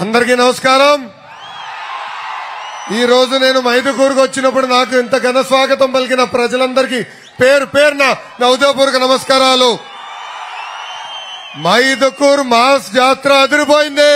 అందరికీ నమస్కారం ఈ రోజు నేను మైదుకూరుకు వచ్చినప్పుడు నాకు ఇంత ఘన స్వాగతం పలికిన ప్రజలందరికీ పేరు పేరున నా ఉదయపూర్వక నమస్కారాలు మైదుకూరు మాస్ జాతర అదిరిపోయింది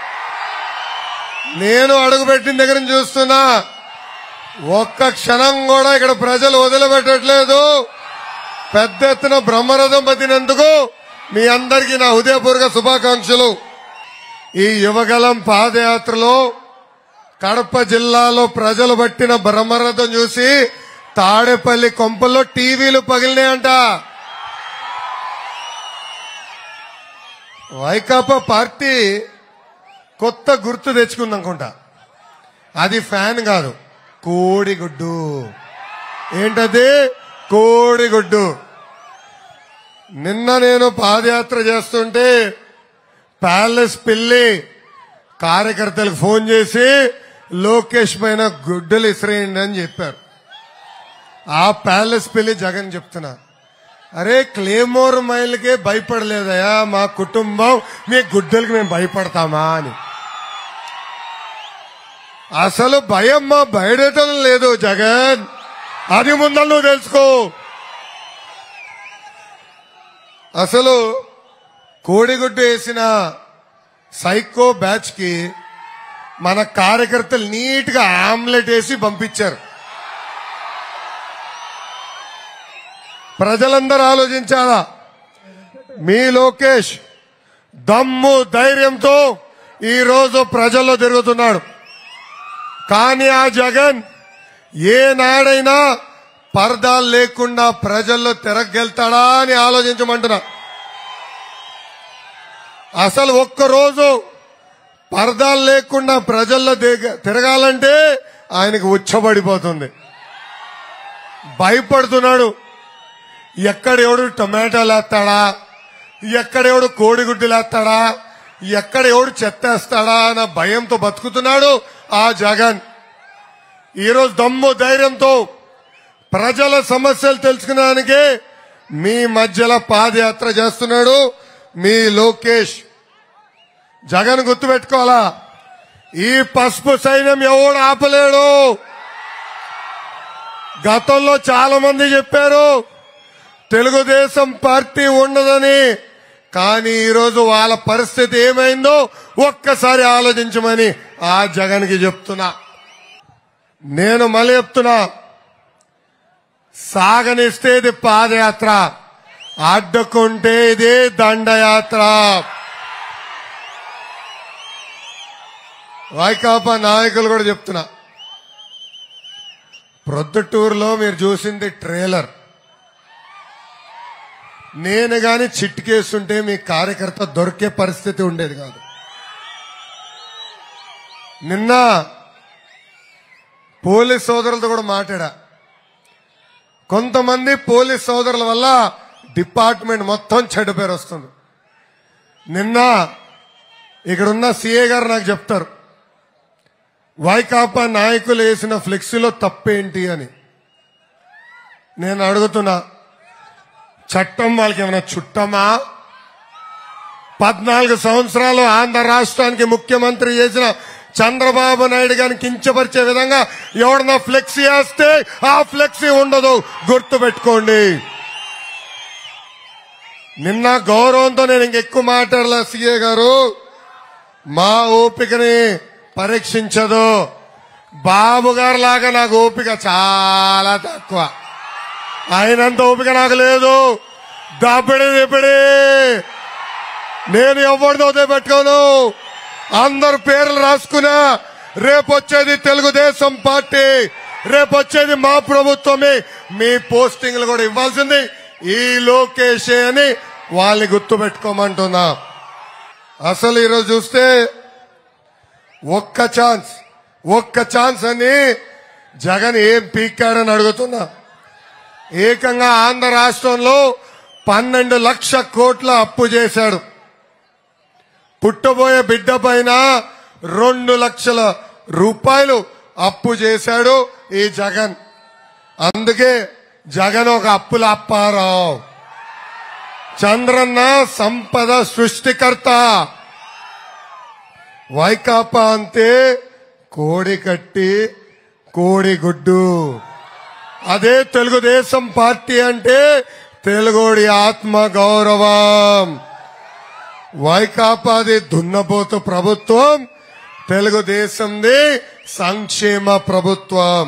నేను అడుగుపెట్టిన దగ్గర నుంచి చూస్తున్నా ఒక్క క్షణం కూడా ఇక్కడ ప్రజలు వదిలిపెట్టట్లేదు పెద్ద ఎత్తున బ్రహ్మరథం పట్టినందుకు మీ అందరికీ నా హృదయపూర్వక శుభాకాంక్షలు ఈ యువగలం పాదయాత్రలో కడప జిల్లాలో ప్రజలు పట్టిన బ్రహ్మరథం చూసి తాడేపల్లి కొంపల్లో టీవీలు పగిలినాయంట వైకాపా పార్టీ కొత్త గుర్తు తెచ్చుకుందనుకుంటా అది ఫ్యాన్ కాదు కోడిగుడ్డు ఏంటది కోడిగుడ్డు నిన్న నేను పాదయాత్ర చేస్తుంటే ప్యాలెస్ పిల్లి కార్యకర్తలకు ఫోన్ చేసి లోకేష్ పైన గుడ్డలు ఇసిరేయండి అని చెప్పారు ఆ ప్యాలెస్ పిల్లి జగన్ చెప్తున్నా అరే క్లేమోర్ మైల్కే భయపడలేదయా మా కుటుంబం మీ గుడ్డలకి మేము భయపడతామా అని అసలు భయం మా బయటం లేదు జగన్ అది ముందర నువ్వు తెలుసుకో అసలు కోడిగుడ్డు వేసిన సైకో బ్యాచ్ కి మన కార్యకర్తలు నీట్ గా ఆమ్లెట్ వేసి పంపించారు ప్రజలందరూ ఆలోచించాలా మీ లోకేష్ దమ్ము ధైర్యంతో ఈ రోజు ప్రజల్లో తిరుగుతున్నాడు కానీ ఆ జగన్ ఏనాడైనా పరదాలు లేకుండా ప్రజల్లో తిరగెళ్తాడా అని ఆలోచించమంటున్నా అసలు ఒక్కరోజు పరదాలు లేకుండా ప్రజల్లో దిగ- తిరగాలంటే ఆయనకు ఉచ్చబడిపోతుంది భయపడుతున్నాడు ఎక్కడెవడు టమాటాలు వేస్తాడా ఎక్కడెవడు కోడిగుడ్డులు వేస్తాడా ఎక్కడ ఎవడు చెత్తేస్తాడా అన్న భయంతో బతుకుతున్నాడు ఆ జగన్ ఈరోజు దమ్ము ధైర్యంతో ప్రజల సమస్యలు తెలుసుకునేందుకే మీ మధ్యలో పాదయాత్ర చేస్తున్నాడు మీ లోకేష్ జగన్ గుర్తుపెట్టుకోవాలా ఈ పసుపు సైన్యం ఎవడు ఆపలేడు గతంలో చాలా మంది చెప్పారు తెలుగుదేశం పార్టీ ఉండదని కానీ ఈరోజు వాళ్ళ పరిస్థితి ఏమైందో ఒక్కసారి ఆలోచించమని ఆ జగన్కి చెప్తున్నా నేను మళ్ళీ చెప్తున్నా సాగనిస్తే ఇది పాదయాత్ర అడ్డుకుంటే ఇది దండయాత్ర వైకాపా నాయకులు కూడా చెప్తున్నా ప్రొద్దుటూరులో మీరు చూసింది ట్రైలర్ నేను గాని చిట్కేస్తుంటే మీ కార్యకర్త దొరికే పరిస్థితి ఉండేది కాదు నిన్న పోలీస్ సోదరులతో కూడా మాట్లాడా కొంతమంది పోలీస్ సోదరుల వల్ల డిపార్ట్మెంట్ మొత్తం చెడ్డ పేరు వస్తుంది నిన్న ఇక్కడున్న సిఏ గారు నాకు చెప్తారు వైకాపా నాయకులు వేసిన ఫ్లెక్సీలో తప్పేంటి అని నేను అడుగుతున్నా చట్టం వాళ్ళకి ఏమైనా చుట్టమా పద్నాలుగు సంవత్సరాలు ఆంధ్ర రాష్ట్రానికి ముఖ్యమంత్రి చేసిన చంద్రబాబు నాయుడు గారిని కించపరిచే విధంగా ఎవడన్నా ఫ్లెక్సీ వేస్తే ఆ ఫ్లెక్సీ ఉండదు గుర్తు పెట్టుకోండి నిన్న గౌరవంతో నేను ఇంకెక్కువ మాట్లాడలే సీఏ గారు మా ఓపికని పరీక్షించదు బాబు గారు లాగా నాకు ఓపిక చాలా తక్కువ ఆయనంత ఓపిక నాకు లేదు దాపిడి దిపిడి నేను ఎవరితో పెట్టుకోను అందరు పేర్లు రాసుకున్నా రేపు వచ్చేది తెలుగుదేశం పార్టీ రేపు వచ్చేది మా ప్రభుత్వమే మీ పోస్టింగ్లు కూడా ఇవ్వాల్సింది ఈ లోకేషే అని వాళ్ళని గుర్తు పెట్టుకోమంటున్నా అసలు ఈరోజు చూస్తే ఒక్క ఛాన్స్ ఒక్క ఛాన్స్ అని జగన్ ఏం పీకాడని అడుగుతున్నా ఏకంగా ఆంధ్ర రాష్ట్రంలో పన్నెండు లక్ష కోట్ల అప్పు చేశాడు పుట్టబోయే బిడ్డ పైన రెండు లక్షల రూపాయలు అప్పు చేశాడు ఈ జగన్ అందుకే జగన్ ఒక అప్పుల అప్పారావు చంద్రన్న సంపద సృష్టికర్త వైకాపా అంతే కోడి కట్టి కోడి గుడ్డు అదే తెలుగుదేశం పార్టీ అంటే తెలుగుడి ఆత్మ గౌరవం వైకాపాది దున్నపోతు ప్రభుత్వం తెలుగుదేశంది సంక్షేమ ప్రభుత్వం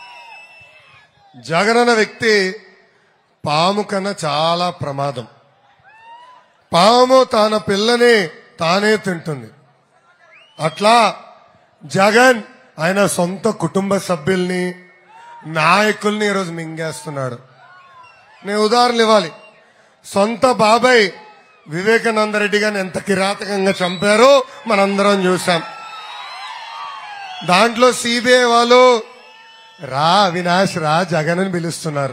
జగనన్న వ్యక్తి పాము కన్నా చాలా ప్రమాదం పాము తన పిల్లని తానే తింటుంది అట్లా జగన్ ఆయన సొంత కుటుంబ సభ్యుల్ని నాయకుల్ని ఈరోజు మింగేస్తున్నాడు నేను ఉదాహరణలు ఇవ్వాలి సొంత బాబాయ్ వివేకానంద రెడ్డి గారిని ఎంత కిరాతకంగా చంపారో మనందరం చూసాం దాంట్లో సిబిఐ వాళ్ళు రా అవినాష్ రా జగన్ అని పిలుస్తున్నారు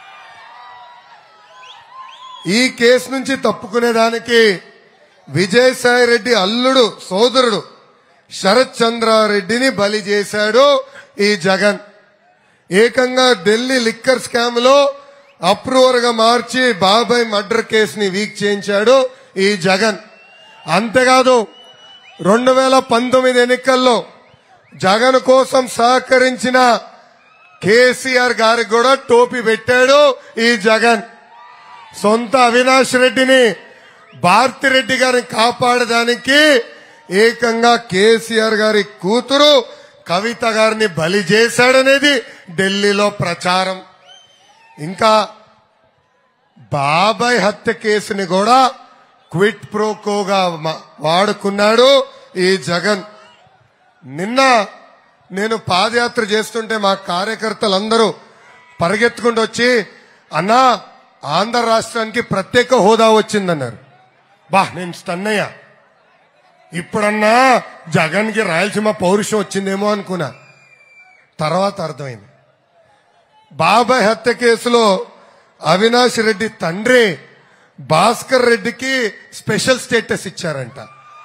ఈ కేసు నుంచి తప్పుకునేదానికి విజయసాయి రెడ్డి అల్లుడు సోదరుడు శరత్ చంద్రారెడ్డిని బలి చేశాడు ఈ జగన్ ఏకంగా ఢిల్లీ లిక్కర్ స్కామ్ లో అప్రూవర్ గా మార్చి బాబాయ్ మర్డర్ కేసుని వీక్ చేయించాడు ఈ జగన్ అంతేకాదు రెండు వేల పంతొమ్మిది ఎన్నికల్లో జగన్ కోసం సహకరించిన కేసీఆర్ గారికి కూడా టోపీ పెట్టాడు ఈ జగన్ సొంత అవినాష్ రెడ్డిని భారతిరెడ్డి గారిని కాపాడడానికి ఏకంగా కేసీఆర్ గారి కూతురు కవిత గారిని బలి చేశాడనేది ఢిల్లీలో ప్రచారం ఇంకా బాబాయ్ హత్య కేసుని కూడా క్విట్ ప్రోకోగా మ- వాడుకున్నాడు ఈ జగన్ నిన్న నేను పాదయాత్ర చేస్తుంటే మా కార్యకర్తలందరూ పరిగెత్తుకుంటూ వచ్చి అన్నా ఆంధ్ర రాష్ట్రానికి ప్రత్యేక హోదా వచ్చిందన్నారు బా నేను స్టన్ అయ్యా ఇప్పుడన్నా జగన్ కి రాయలసీమ పౌరుషం వచ్చిందేమో అనుకున్నా తర్వాత అర్థమైంది బాబాయ్ హత్య కేసులో అవినాష్ రెడ్డి తండ్రి భాస్కర్ రెడ్డికి స్పెషల్ స్టేటస్ ఇచ్చారంట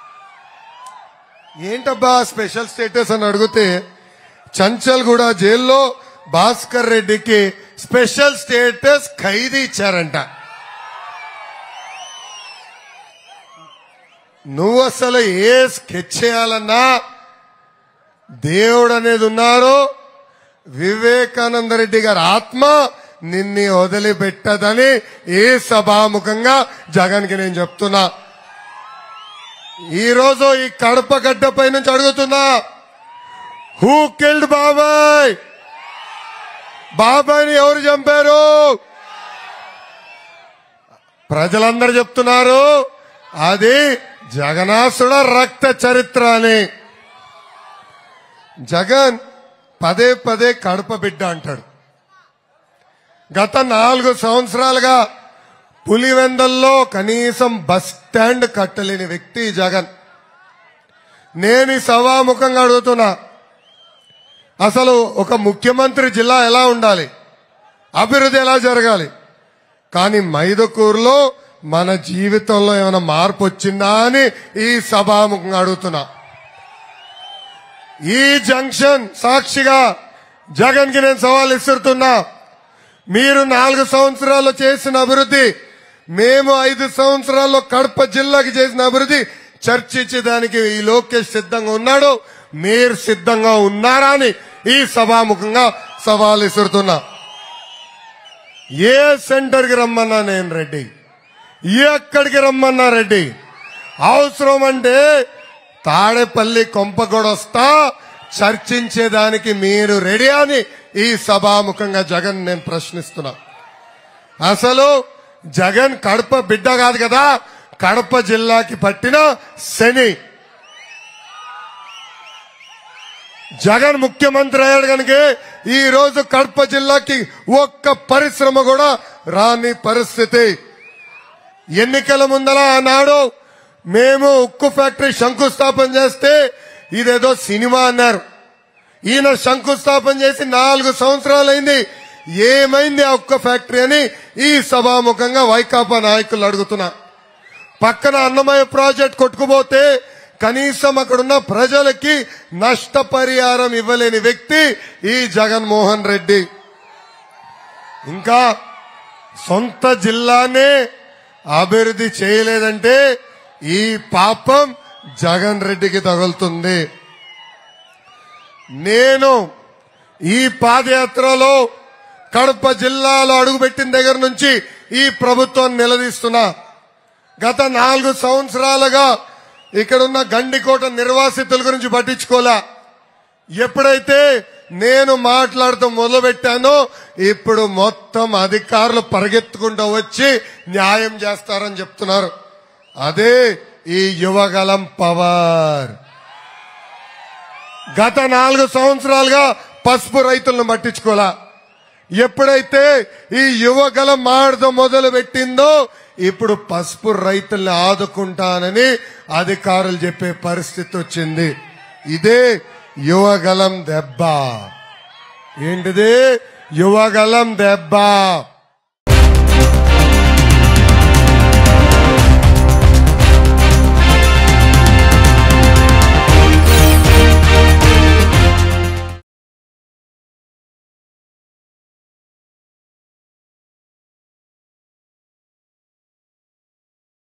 ఏంటబ్బా స్పెషల్ స్టేటస్ అని అడిగితే చంచల్గూడ జైల్లో భాస్కర్ రెడ్డికి స్పెషల్ స్టేటస్ ఖైదీ ఇచ్చారంట నువ్వు అసలు ఏ స్కెచ్ చేయాలన్నా దేవుడు అనేది ఉన్నారు వివేకానంద రెడ్డి గారి ఆత్మ నిన్ని వదిలిపెట్టదని ఏ సభాముఖంగా జగన్కి నేను చెప్తున్నా ఈ రోజు ఈ కడప గడ్డపై నుంచి అడుగుతున్నా హూ కిల్డ్ బాబాయ్ బాబాయ్ని ఎవరు చంపారు ప్రజలందరూ చెప్తున్నారు అది జగనాసుడ రక్త చరిత్ర అని జగన్ పదే పదే కడప బిడ్డ అంటాడు గత నాలుగు సంవత్సరాలుగా పులివెందల్లో కనీసం బస్ స్టాండ్ కట్టలేని వ్యక్తి జగన్ నేను ఈ సభాముఖంగా అడుగుతున్నా అసలు ఒక ముఖ్యమంత్రి జిల్లా ఎలా ఉండాలి అభివృద్ధి ఎలా జరగాలి కానీ మైదకూరులో మన జీవితంలో ఏమైనా మార్పు వచ్చిందా అని ఈ సభాముఖంగా అడుగుతున్నా ఈ జంక్షన్ సాక్షిగా జగన్ కి నేను సవాల్ ఇస్తున్నా మీరు నాలుగు సంవత్సరాల్లో చేసిన అభివృద్ధి మేము ఐదు సంవత్సరాల్లో కడప జిల్లాకి చేసిన అభివృద్ధి చర్చించేదానికి ఈ లోకేష్ సిద్ధంగా ఉన్నాడు మీరు సిద్ధంగా ఉన్నారా అని ఈ సభాముఖంగా సవాల్ ఇస్తున్నా ఏ సెంటర్కి రమ్మన్నా నేను రెడ్డి ఎక్కడికి రమ్మన్నా రెడ్డి అవసరం అంటే తాడేపల్లి కొంపగొడొస్తా చర్చించేదానికి మీరు రెడీ అని ఈ సభాముఖంగా జగన్ నేను ప్రశ్నిస్తున్నా అసలు జగన్ కడప బిడ్డ కాదు కదా కడప జిల్లాకి పట్టిన శని జగన్ ముఖ్యమంత్రి అయ్యాడు కనుక ఈ రోజు కడప జిల్లాకి ఒక్క పరిశ్రమ కూడా రాని పరిస్థితి ఎన్నికల ముందర ఆనాడు మేము ఉక్కు ఫ్యాక్టరీ శంకుస్థాపన చేస్తే ఇదేదో సినిమా అన్నారు ఈయన శంకుస్థాపన చేసి నాలుగు సంవత్సరాలైంది ఏమైంది ఆ ఉక్కు ఫ్యాక్టరీ అని ఈ సభాముఖంగా వైకాపా నాయకులు అడుగుతున్నా పక్కన అన్నమయ్య ప్రాజెక్ట్ కొట్టుకుపోతే కనీసం అక్కడున్న ప్రజలకి నష్టపరిహారం ఇవ్వలేని వ్యక్తి ఈ జగన్మోహన్ రెడ్డి ఇంకా సొంత జిల్లానే అభివృద్ధి చేయలేదంటే ఈ పాపం జగన్ రెడ్డికి తగులుతుంది నేను ఈ పాదయాత్రలో కడప జిల్లాలో అడుగుపెట్టిన దగ్గర నుంచి ఈ ప్రభుత్వం నిలదీస్తున్నా గత నాలుగు సంవత్సరాలుగా ఇక్కడున్న గండికోట నిర్వాసితుల గురించి పట్టించుకోలే ఎప్పుడైతే నేను మాట్లాడుతూ మొదలుపెట్టానో ఇప్పుడు మొత్తం అధికారులు పరిగెత్తుకుంటూ వచ్చి న్యాయం చేస్తారని చెప్తున్నారు అదే ఈ యువగలం పవర్ గత నాలుగు సంవత్సరాలుగా పసుపు రైతులను పట్టించుకోలే ఎప్పుడైతే ఈ యువగలం మాడడం మొదలు పెట్టిందో ఇప్పుడు పసుపు రైతుల్ని ఆదుకుంటానని అధికారులు చెప్పే పరిస్థితి వచ్చింది ఇదే యువగలం దెబ్బ ఏంటిది యువగలం దెబ్బ